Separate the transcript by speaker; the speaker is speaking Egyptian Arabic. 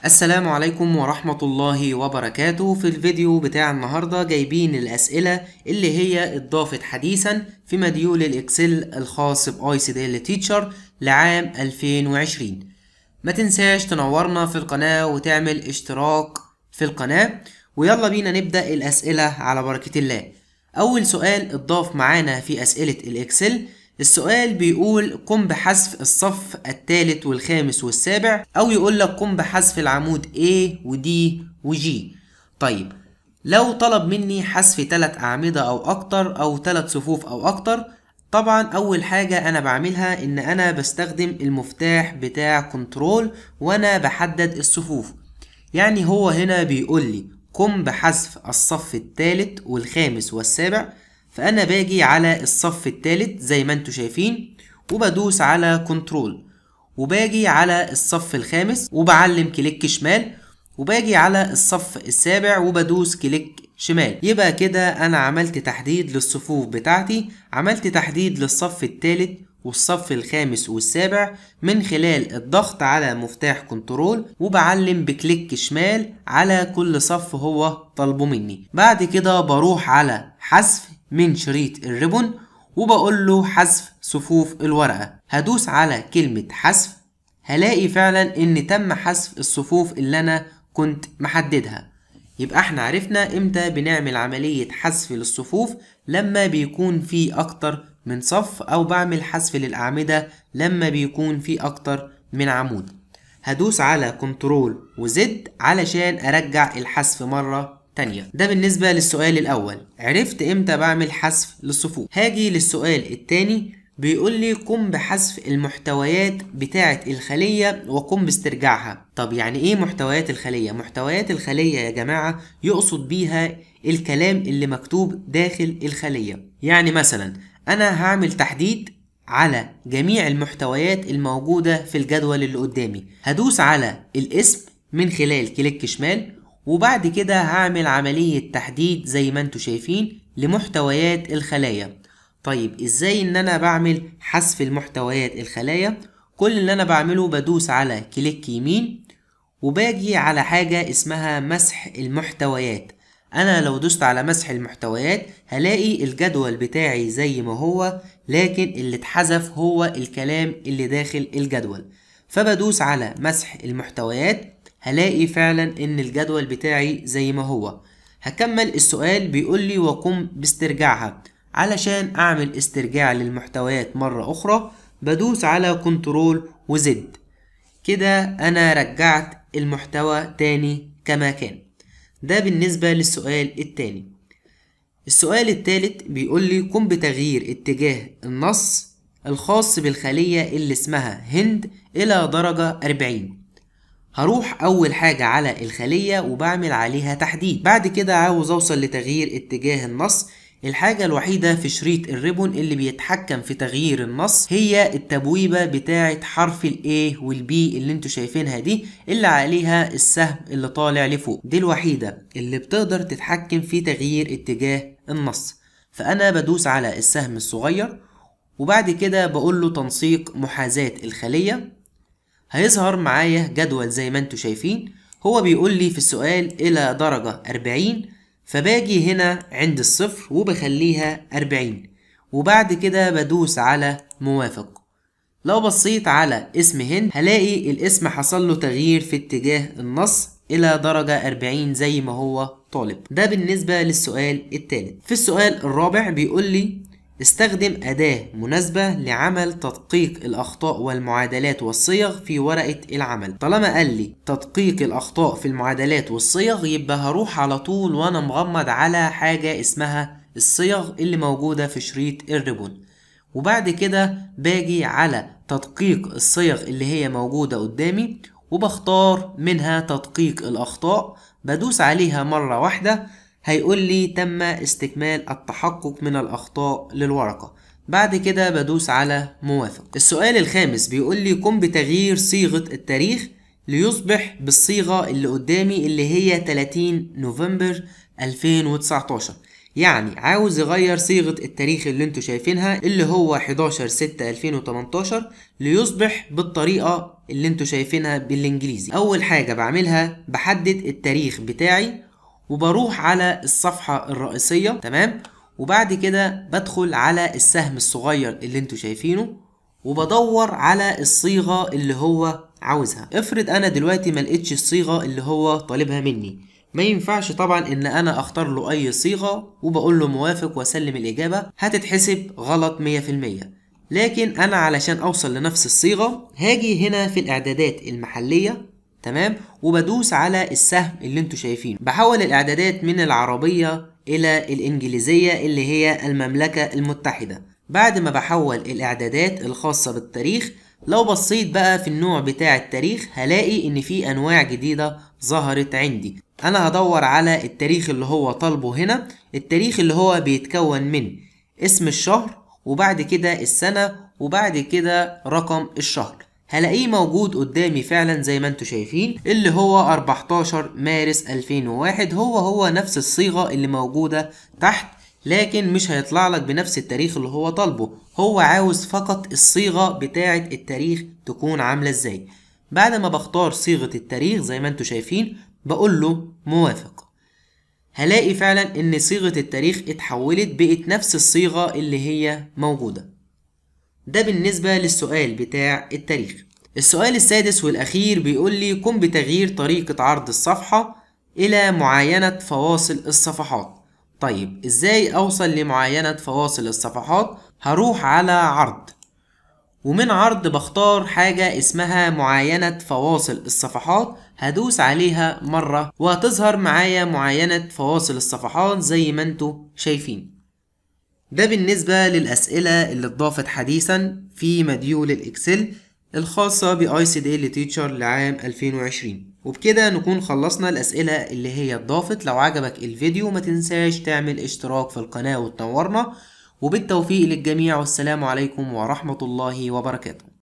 Speaker 1: السلام عليكم ورحمة الله وبركاته في الفيديو بتاع النهاردة جايبين الأسئلة اللي هي اتضافت حديثا في مديول الإكسل الخاص بآي سي دي تيتشر لعام 2020 ما تنساش تنورنا في القناة وتعمل اشتراك في القناة ويلا بينا نبدأ الأسئلة على بركة الله أول سؤال اتضاف معانا في أسئلة الإكسل السؤال بيقول قم بحذف الصف الثالث والخامس والسابع او يقول لك قم بحذف العمود A و D و G طيب لو طلب مني حذف ثلاث اعمدة او اكتر او ثلاث صفوف او اكتر طبعا اول حاجة انا بعملها ان انا بستخدم المفتاح بتاع كنترول وانا بحدد الصفوف يعني هو هنا بيقول لي قم بحذف الصف الثالث والخامس والسابع فانا باجي على الصف الثالث زي ما انتم شايفين وبدوس على كنترول وباجي على الصف الخامس وبعلم كليك شمال وباجي على الصف السابع وبدوس كليك شمال يبقى كده انا عملت تحديد للصفوف بتاعتي عملت تحديد للصف الثالث والصف الخامس والسابع من خلال الضغط على مفتاح كنترول وبعلم بكليك شمال على كل صف هو طالبه مني بعد كده بروح على حذف من شريط الريبون وبقول له حذف صفوف الورقة هدوس على كلمة حذف هلاقي فعلا ان تم حذف الصفوف اللي انا كنت محددها يبقى احنا عرفنا امتى بنعمل عملية حذف للصفوف لما بيكون في اكتر من صف او بعمل حذف للاعمدة لما بيكون في اكتر من عمود هدوس على كنترول وزد علشان ارجع الحذف مرة تانية ده بالنسبة للسؤال الأول عرفت إمتى بعمل حذف للصفوف هاجي للسؤال التاني بيقول لي قم بحذف المحتويات بتاعة الخلية وقم باسترجاعها طب يعني ايه محتويات الخلية محتويات الخلية يا جماعة يقصد بيها الكلام اللي مكتوب داخل الخلية يعني مثلا انا هعمل تحديد على جميع المحتويات الموجودة في الجدول اللي قدامي هدوس على الاسم من خلال كليك شمال وبعد كده هعمل عملية تحديد زي ما انتوا شايفين لمحتويات الخلايا طيب ازاي ان انا بعمل حذف المحتويات الخلايا كل اللي انا بعمله بدوس على كليك يمين وباجي على حاجة اسمها مسح المحتويات انا لو دوست على مسح المحتويات هلاقي الجدول بتاعي زي ما هو لكن اللي اتحذف هو الكلام اللي داخل الجدول فبدوس على مسح المحتويات هلاقي فعلا ان الجدول بتاعي زي ما هو هكمل السؤال بيقول لي وقم باسترجاعها علشان اعمل استرجاع للمحتويات مرة اخرى بدوس على كنترول وزد كده انا رجعت المحتوى تاني كما كان ده بالنسبة للسؤال التاني السؤال التالت بيقول لي قم بتغيير اتجاه النص الخاص بالخلية اللي اسمها هند الى درجة 40 هروح اول حاجة على الخلية وبعمل عليها تحديد بعد كده عاوز اوصل لتغيير اتجاه النص الحاجة الوحيدة في شريط الريبون اللي بيتحكم في تغيير النص هي التبويبة بتاعة حرف ال A وال B اللي انتوا شايفينها دي اللي عليها السهم اللي طالع لفوق دي الوحيدة اللي بتقدر تتحكم في تغيير اتجاه النص فأنا بدوس على السهم الصغير وبعد كده بقول له تنسيق محاذاة الخلية هيظهر معايا جدول زي ما انتوا شايفين هو بيقول لي في السؤال إلى درجة 40 فباجي هنا عند الصفر وبخليها 40 وبعد كده بدوس على موافق لو بصيت على اسم هند هلاقي الاسم حصل له تغيير في اتجاه النص إلى درجة 40 زي ما هو طالب ده بالنسبة للسؤال الثالث في السؤال الرابع بيقول لي استخدم أداة مناسبة لعمل تدقيق الأخطاء والمعادلات والصيغ في ورقة العمل طالما قال لي تدقيق الأخطاء في المعادلات والصيغ يبقى هروح على طول وأنا مغمض على حاجة اسمها الصيغ اللي موجودة في شريط الريبون وبعد كده باجي على تدقيق الصيغ اللي هي موجودة قدامي وبختار منها تدقيق الأخطاء بدوس عليها مرة واحدة هيقول لي تم استكمال التحقق من الأخطاء للورقة بعد كده بدوس على موافق السؤال الخامس بيقول لي قم بتغيير صيغة التاريخ ليصبح بالصيغة اللي قدامي اللي هي 30 نوفمبر 2019 يعني عاوز يغير صيغة التاريخ اللي انتوا شايفينها اللي هو 11 6 2018 ليصبح بالطريقة اللي انتوا شايفينها بالانجليزي اول حاجة بعملها بحدد التاريخ بتاعي وبروح على الصفحة الرئيسية تمام وبعد كده بدخل على السهم الصغير اللي انتوا شايفينه وبدور على الصيغة اللي هو عاوزها افرض انا دلوقتي ما لقيتش الصيغة اللي هو طالبها مني ما ينفعش طبعا ان انا اختار له اي صيغة وبقول له موافق واسلم الاجابة هتتحسب غلط 100% لكن انا علشان اوصل لنفس الصيغة هاجي هنا في الاعدادات المحلية تمام وبدوس على السهم اللي انتوا شايفينه بحول الاعدادات من العربية الى الانجليزية اللي هي المملكة المتحدة بعد ما بحول الاعدادات الخاصة بالتاريخ لو بصيت بقى في النوع بتاع التاريخ هلاقي ان في انواع جديدة ظهرت عندي انا هدور على التاريخ اللي هو طالبه هنا التاريخ اللي هو بيتكون من اسم الشهر وبعد كده السنة وبعد كده رقم الشهر هلاقيه موجود قدامي فعلا زي ما انتوا شايفين اللي هو 14 مارس 2001 هو هو نفس الصيغة اللي موجودة تحت لكن مش هيطلع لك بنفس التاريخ اللي هو طالبه هو عاوز فقط الصيغة بتاعة التاريخ تكون عاملة ازاي بعد ما بختار صيغة التاريخ زي ما انتوا شايفين بقول له موافق هلاقي فعلا ان صيغة التاريخ اتحولت بقت نفس الصيغة اللي هي موجودة ده بالنسبة للسؤال بتاع التاريخ السؤال السادس والأخير بيقول لي قم بتغيير طريقة عرض الصفحة إلى معاينة فواصل الصفحات طيب إزاي أوصل لمعاينة فواصل الصفحات هروح على عرض ومن عرض بختار حاجة اسمها معاينة فواصل الصفحات هدوس عليها مرة وهتظهر معايا معاينة فواصل الصفحات زي ما انتوا شايفين ده بالنسبة للأسئلة اللي اتضافت حديثا في مديول الإكسل الخاصة بآي سي دي تيتشر لعام 2020 وبكده نكون خلصنا الأسئلة اللي هي اتضافت لو عجبك الفيديو ما تنساش تعمل اشتراك في القناة وتنورنا وبالتوفيق للجميع والسلام عليكم ورحمة الله وبركاته